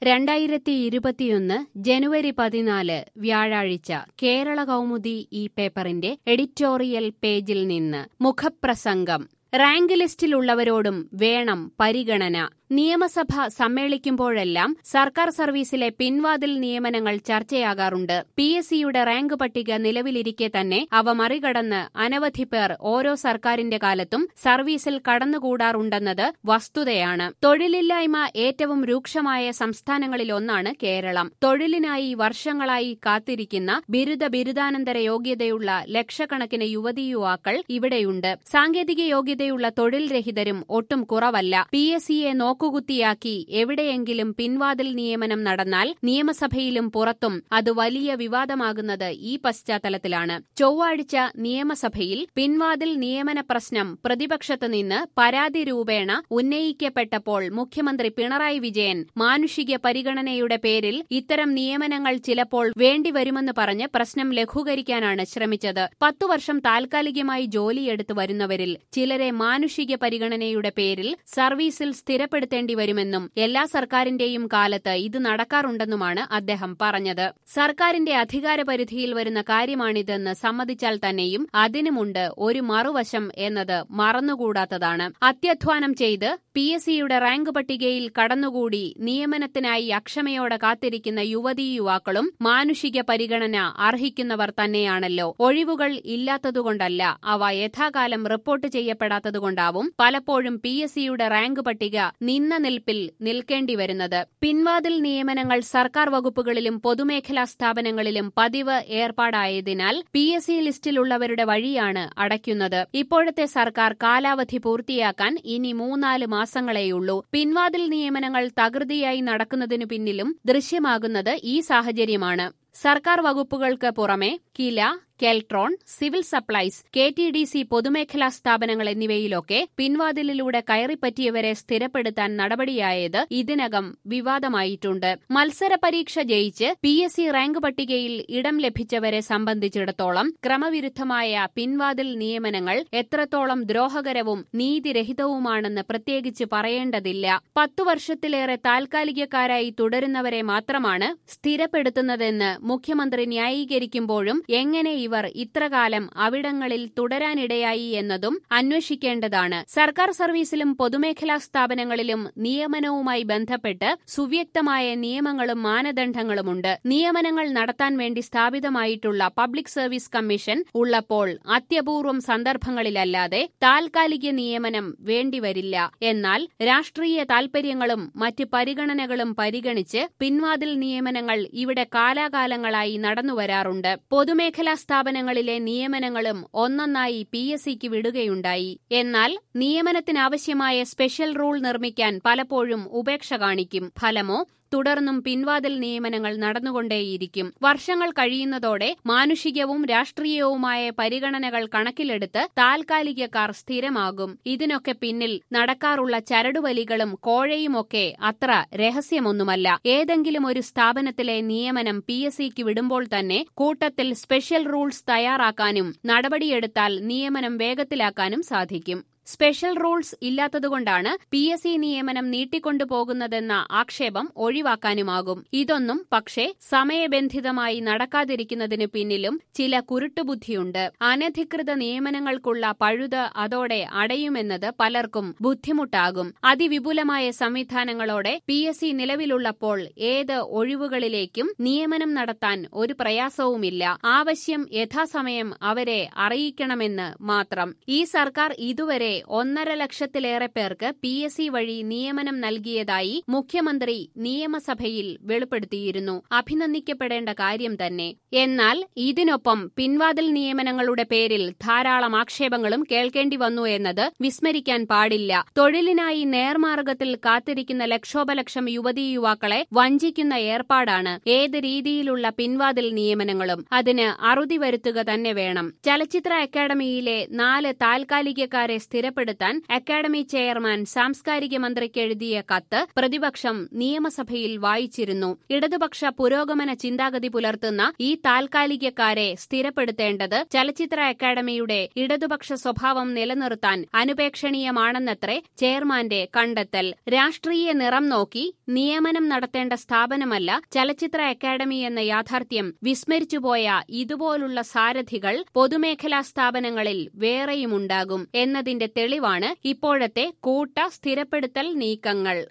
രണ്ടായിരത്തി ഇരുപത്തിയൊന്ന് ജനുവരി പതിനാല് വ്യാഴാഴ്ച കേരള കൗമുദി ഈ പേപ്പറിന്റെ എഡിറ്റോറിയൽ പേജിൽ നിന്ന് മുഖപ്രസംഗം റാങ്ക് ലിസ്റ്റിലുള്ളവരോടും വേണം പരിഗണന നിയമസഭ സമ്മേളിക്കുമ്പോഴെല്ലാം സർക്കാർ സർവീസിലെ പിൻവാതിൽ നിയമനങ്ങൾ ചർച്ചയാകാറുണ്ട് പി എസ് സിയുടെ റാങ്ക് പട്ടിക നിലവിലിരിക്കെ തന്നെ അവ മറികടന്ന് അനവധി പേർ ഓരോ സർക്കാരിന്റെ കാലത്തും സർവീസിൽ കടന്നുകൂടാറുണ്ടെന്നത് വസ്തുതയാണ് തൊഴിലില്ലായ്മ ഏറ്റവും രൂക്ഷമായ സംസ്ഥാനങ്ങളിലൊന്നാണ് കേരളം തൊഴിലിനായി വർഷങ്ങളായി കാത്തിരിക്കുന്ന ബിരുദ ബിരുദാനന്തര യോഗ്യതയുള്ള ലക്ഷക്കണക്കിന് യുവതീ യുവാക്കൾ ഇവിടെയുണ്ട് സാങ്കേതിക യോഗ്യതയുള്ള തൊഴിൽ രഹിതരും ഒട്ടും കുറവല്ല പി എസ് സിയെ നോക്കുകുത്തിയാക്കി എവിടെയെങ്കിലും പിൻവാതിൽ നിയമനം നടന്നാൽ നിയമസഭയിലും പുറത്തും അത് വലിയ വിവാദമാകുന്നത് ഈ പശ്ചാത്തലത്തിലാണ് ചൊവ്വാഴ്ച നിയമസഭയിൽ പിൻവാതിൽ നിയമന പ്രശ്നം പ്രതിപക്ഷത്ത് നിന്ന് പരാതി രൂപേണ ഉന്നയിക്കപ്പെട്ടപ്പോൾ മുഖ്യമന്ത്രി പിണറായി വിജയൻ മാനുഷിക പരിഗണനയുടെ പേരിൽ ഇത്തരം നിയമനങ്ങൾ ചിലപ്പോൾ വേണ്ടിവരുമെന്ന് പറഞ്ഞ് പ്രശ്നം ലഘൂകരിക്കാനാണ് ശ്രമിച്ചത് പത്തു വർഷം താൽക്കാലികമായി ജോലിയെടുത്തു വരുന്നവരിൽ ചിലരെ മാനുഷിക പരിഗണനയുടെ പേരിൽ സർവീസിൽ സ്ഥിരപ്പെടുത്തേണ്ടി വരുമെന്നും എല്ലാ സർക്കാരിന്റെയും കാലത്ത് ഇത് നടക്കാറുണ്ടെന്നുമാണ് അദ്ദേഹം പറഞ്ഞത് സർക്കാരിന്റെ അധികാരപരിധിയിൽ വരുന്ന കാര്യമാണിതെന്ന് സമ്മതിച്ചാൽ തന്നെയും അതിനുമുണ്ട് ഒരു മറുവശം എന്നത് മറന്നുകൂടാത്തതാണ് അത്യധ്വാനം ചെയ്ത് പി എസ് സിയുടെ റാങ്ക് പട്ടികയിൽ കടന്നുകൂടി നിയമനത്തിനായി അക്ഷമയോടെ കാത്തിരിക്കുന്ന യുവതീ യുവാക്കളും മാനുഷിക പരിഗണന അർഹിക്കുന്നവർ തന്നെയാണല്ലോ ഒഴിവുകൾ ഇല്ലാത്തതുകൊണ്ടല്ല അവ യഥാകാലം റിപ്പോർട്ട് ചെയ്യപ്പെടാത്തതുകൊണ്ടാവും പലപ്പോഴും പി എസ് സിയുടെ റാങ്ക് പട്ടിക നിന്ന നിൽപ്പിൽ നിൽക്കേണ്ടി വരുന്നത് പിൻവാതിൽ നിയമനങ്ങൾ സർക്കാർ വകുപ്പുകളിലും പൊതുമേഖലാ സ്ഥാപനങ്ങളിലും പതിവ് ഏർപ്പാടായതിനാൽ പി എസ് സി ലിസ്റ്റിലുള്ളവരുടെ വഴിയാണ് അടയ്ക്കുന്നത് ഇപ്പോഴത്തെ സർക്കാർ കാലാവധി പൂർത്തിയാക്കാൻ ഇനി മൂന്നാല് മാസങ്ങളേയുള്ളൂ പിൻവാതിൽ നിയമനങ്ങൾ തകൃതിയായി നടക്കുന്നതിനു പിന്നിലും ദൃശ്യമാകുന്നത് ഈ സാഹചര്യമാണ് സർക്കാർ വകുപ്പുകൾക്ക് പുറമെ KILA Keltron civil supplies K T D C പൊതുമേഖലാ സ്ഥാപനങ്ങൾ എന്നിവയിലൊക്കെ പിൻവാതിലിലൂടെ കയറിപ്പറ്റിയവരെ സ്ഥിരപ്പെടുത്താൻ നടപടിയായത് ഇതിനകം വിവാദമായിട്ടുണ്ട് മത്സര പരീക്ഷ ജയിച്ച് പി എസ് സി റാങ്ക് പട്ടികയിൽ ഇടം ലഭിച്ചവരെ സംബന്ധിച്ചിടത്തോളം ക്രമവിരുദ്ധമായ പിൻവാതിൽ നിയമനങ്ങൾ എത്രത്തോളം ദ്രോഹകരവും നീതിരഹിതവുമാണെന്ന് പ്രത്യേകിച്ച് പറയേണ്ടതില്ല പത്തു വർഷത്തിലേറെ താൽക്കാലികക്കാരായി തുടരുന്നവരെ മാത്രമാണ് സ്ഥിരപ്പെടുത്തുന്നതെന്ന് മുഖ്യമന്ത്രി ന്യായീകരിക്കുമ്പോഴും എങ്ങനെ ഇവർ ഇത്രകാലം അവിടങ്ങളിൽ തുടരാനിടയായി എന്നതും അന്വേഷിക്കേണ്ടതാണ് സർക്കാർ സർവീസിലും പൊതുമേഖലാ സ്ഥാപനങ്ങളിലും നിയമനവുമായി ബന്ധപ്പെട്ട് സുവ്യക്തമായ നിയമങ്ങളും മാനദണ്ഡങ്ങളുമുണ്ട് നിയമനങ്ങൾ നടത്താൻ വേണ്ടി സ്ഥാപിതമായിട്ടുള്ള പബ്ലിക് സർവീസ് കമ്മീഷൻ ഉള്ളപ്പോൾ അത്യപൂർവം സന്ദർഭങ്ങളിലല്ലാതെ താൽക്കാലിക നിയമനം വേണ്ടിവരില്ല എന്നാൽ രാഷ്ട്രീയ താൽപര്യങ്ങളും മറ്റ് പരിഗണനകളും പരിഗണിച്ച് പിൻവാതിൽ നിയമനങ്ങൾ ഇവിടെ കാലാകാലങ്ങളായി നടന്നുവരാറുണ്ട് പൊതുമേഖലാ സ്ഥാപനങ്ങളിലെ നിയമനങ്ങളും ഒന്നൊന്നായി പി എസ് സിക്ക് വിടുകയുണ്ടായി എന്നാൽ നിയമനത്തിനാവശ്യമായ സ്പെഷ്യൽ റൂൾ നിർമ്മിക്കാൻ പലപ്പോഴും ഉപേക്ഷ കാണിക്കും ഫലമോ തുടർന്നും പിൻവാതിൽ നിയമനങ്ങൾ നടന്നുകൊണ്ടേയിരിക്കും വർഷങ്ങൾ കഴിയുന്നതോടെ മാനുഷികവും രാഷ്ട്രീയവുമായ പരിഗണനകൾ കണക്കിലെടുത്ത് താൽക്കാലികക്കാർ സ്ഥിരമാകും ഇതിനൊക്കെ പിന്നിൽ നടക്കാറുള്ള ചരടുവലികളും കോഴയുമൊക്കെ അത്ര രഹസ്യമൊന്നുമല്ല ഏതെങ്കിലും ഒരു സ്ഥാപനത്തിലെ നിയമനം പി എസ് സിക്ക് വിടുമ്പോൾ തന്നെ കൂട്ടത്തിൽ സ്പെഷ്യൽ റൂൾസ് തയ്യാറാക്കാനും നടപടിയെടുത്താൽ നിയമനം വേഗത്തിലാക്കാനും സാധിക്കും സ്പെഷ്യൽ റൂൾസ് ഇല്ലാത്തതുകൊണ്ടാണ് പി എസ് സി നിയമനം നീട്ടിക്കൊണ്ടുപോകുന്നതെന്ന ആക്ഷേപം ഒഴിവാക്കാനുമാകും ഇതൊന്നും പക്ഷേ സമയബന്ധിതമായി നടക്കാതിരിക്കുന്നതിന് പിന്നിലും ചില കുരുട്ടുബുദ്ധിയുണ്ട് അനധികൃത നിയമനങ്ങൾക്കുള്ള പഴുത് അതോടെ അടയുമെന്നത് പലർക്കും ബുദ്ധിമുട്ടാകും അതിവിപുലമായ സംവിധാനങ്ങളോടെ പി എസ് സി നിലവിലുള്ളപ്പോൾ ഏത് ഒഴിവുകളിലേക്കും നിയമനം നടത്താൻ ഒരു പ്രയാസവുമില്ല ആവശ്യം യഥാസമയം അവരെ അറിയിക്കണമെന്ന് മാത്രം ഈ സർക്കാർ ഇതുവരെ ഒന്നര ലക്ഷത്തിലേറെ പേർക്ക് പി എസ് സി വഴി നിയമനം നൽകിയതായി മുഖ്യമന്ത്രി നിയമസഭയിൽ വെളിപ്പെടുത്തിയിരുന്നു അഭിനന്ദിക്കപ്പെടേണ്ട കാര്യം തന്നെ എന്നാൽ ഇതിനൊപ്പം പിൻവാതിൽ നിയമനങ്ങളുടെ പേരിൽ ധാരാളം ആക്ഷേപങ്ങളും കേൾക്കേണ്ടി വന്നു എന്നത് വിസ്മരിക്കാൻ പാടില്ല തൊഴിലിനായി നേർമാർഗത്തിൽ കാത്തിരിക്കുന്ന ലക്ഷോപലക്ഷം യുവതീ യുവാക്കളെ വഞ്ചിക്കുന്ന ഏർപ്പാടാണ് ഏത് രീതിയിലുള്ള പിൻവാതിൽ നിയമനങ്ങളും അതിന് അറുതി വരുത്തുക തന്നെ വേണം ചലച്ചിത്ര അക്കാദമിയിലെ നാല് താൽക്കാലികക്കാരെ സ്ഥിര സ്ഥിരപ്പെടുത്താൻ അക്കാദമി ചെയർമാൻ സാംസ്കാരിക മന്ത്രിക്ക് എഴുതിയ കത്ത് പ്രതിപക്ഷം നിയമസഭയിൽ വായിച്ചിരുന്നു ഇടതുപക്ഷ പുരോഗമന ചിന്താഗതി പുലർത്തുന്ന ഈ താൽക്കാലികക്കാരെ സ്ഥിരപ്പെടുത്തേണ്ടത് ചലച്ചിത്ര അക്കാദമിയുടെ ഇടതുപക്ഷ സ്വഭാവം നിലനിർത്താൻ അനുപേക്ഷണീയമാണെന്നത്രേ ചെയർമാന്റെ കണ്ടെത്തൽ രാഷ്ട്രീയ നിറം നോക്കി നിയമനം നടത്തേണ്ട സ്ഥാപനമല്ല ചലച്ചിത്ര അക്കാദമി എന്ന യാഥാർത്ഥ്യം വിസ്മരിച്ചുപോയ ഇതുപോലുള്ള സാരഥികൾ പൊതുമേഖലാ സ്ഥാപനങ്ങളിൽ വേറെയുമുണ്ടാകും എന്നതിന്റെ തെളിവാണ് ഇപ്പോഴത്തെ കൂട്ട സ്ഥിരപ്പെടുത്തൽ നീക്കങ്ങൾ